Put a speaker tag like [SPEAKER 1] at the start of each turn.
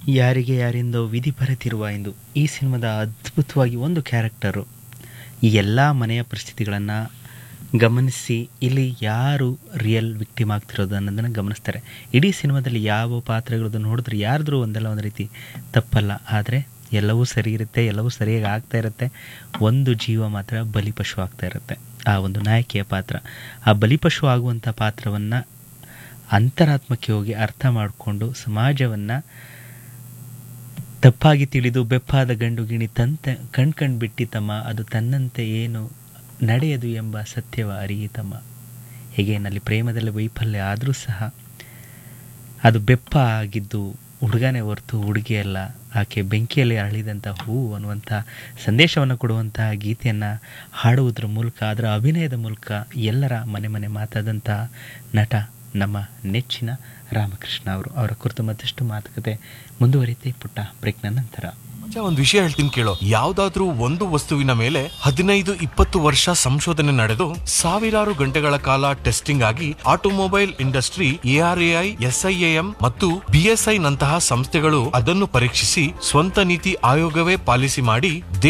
[SPEAKER 1] ಯಾರಿಗೆ ಯಾರಿಂದೋ ವಿಧಿ ಬರೆದಿರುವ ಎಂದು ಈ ಸಿನಿಮಾದ ಅದ್ಭುತವಾಗಿ ಒಂದು ಕ್ಯಾರೆಕ್ಟರು ಈ ಎಲ್ಲ ಮನೆಯ ಪರಿಸ್ಥಿತಿಗಳನ್ನು ಗಮನಿಸಿ ಇಲ್ಲಿ ಯಾರು ರಿಯಲ್ ವಿಕ್ಟಿಮ್ ಆಗ್ತಿರೋದು ಅನ್ನೋದನ್ನು ಗಮನಿಸ್ತಾರೆ ಇಡೀ ಸಿನಿಮಾದಲ್ಲಿ ಯಾವ ಪಾತ್ರಗಳದ್ದು ನೋಡಿದ್ರೆ ಯಾರ್ದ್ರೂ ಒಂದಲ್ಲ ಒಂದು ರೀತಿ ತಪ್ಪಲ್ಲ ಆದರೆ ಎಲ್ಲವೂ ಸರಿ ಇರುತ್ತೆ ಎಲ್ಲವೂ ಸರಿಯಾಗಿ ಆಗ್ತಾ ಇರುತ್ತೆ ಒಂದು ಜೀವ ಮಾತ್ರ ಬಲಿಪಶು ಆಗ್ತಾ ಇರುತ್ತೆ ಆ ಒಂದು ನಾಯಕಿಯ ಪಾತ್ರ ಆ ಬಲಿಪಶು ಆಗುವಂಥ ಪಾತ್ರವನ್ನು ಅಂತರಾತ್ಮಕ್ಕೆ ಹೋಗಿ ಅರ್ಥ ಮಾಡಿಕೊಂಡು ಸಮಾಜವನ್ನು ತಪ್ಪಾಗಿ ತಿಳಿದು ಬೆಪ್ಪಾದ ಗಂಡು ಗಿಣಿ ತಂತೆ ಕಣ್ಕಂಡು ಬಿಟ್ಟಿತಮ್ಮ ಅದು ತನ್ನಂತೆ ಏನು ನಡೆಯದು ಎಂಬ ಸತ್ಯವ ಅರಿಯಿತಮ್ಮ ಹೀಗೇನಲ್ಲಿ ಪ್ರೇಮದಲ್ಲಿ ವೈಫಲ್ಯ ಆದರೂ ಸಹ ಅದು ಬೆಪ್ಪ ಆಗಿದ್ದು ಹುಡುಗನೇ ಹೊರತು ಹುಡುಗಿಯಲ್ಲ ಆಕೆ ಬೆಂಕಿಯಲ್ಲಿ ಅರಳಿದಂಥ ಹೂ ಅನ್ನುವಂಥ ಸಂದೇಶವನ್ನು ಕೊಡುವಂತಹ ಗೀತೆಯನ್ನು ಹಾಡುವುದರ ಮೂಲಕ ಅದರ ಅಭಿನಯದ ಮೂಲಕ ಎಲ್ಲರ ಮನೆ ಮನೆ ಮಾತಾದಂಥ ನಟ ನಮ್ಮ ನೆಚ್ಚಿನ ರಾಮಕೃಷ್ಣ ಅವರು ಅವರ ಕುರಿತು ಮತ್ತಷ್ಟು ಮಾತುಕತೆ ಮುಂದುವರಿತೆ ಪುಟ್ಟ ಬ್ರೇಕ್ನ ನಂತರ
[SPEAKER 2] ಮಚ್ಚ, ಒಂದ್ ವಿಷಯ ಹೇಳ್ತೀನಿ ಕೇಳೋ ಯಾವ್ದಾದ್ರೂ ಒಂದು ವಸ್ತುವಿನ ಮೇಲೆ ಹದಿನೈದು ಇಪ್ಪತ್ತು ವರ್ಷ ಸಂಶೋಧನೆ ನಡೆದು ಸಾವಿರಾರು ಗಂಟೆಗಳ ಕಾಲ ಟೆಸ್ಟಿಂಗ್ ಆಗಿ ಆಟೋಮೊಬೈಲ್ ಇಂಡಸ್ಟ್ರಿ ಎಆರ್ಎಐ ಎಸ್ಐಎಎಂ ಮತ್ತು ಬಿಎಸ್ಐ ನಂತಹ ಸಂಸ್ಥೆಗಳು ಅದನ್ನು ಪರೀಕ್ಷಿಸಿ ಸ್ವಂತ ನೀತಿ ಆಯೋಗವೇ ಪಾಲಿಸಿ ಮಾಡಿ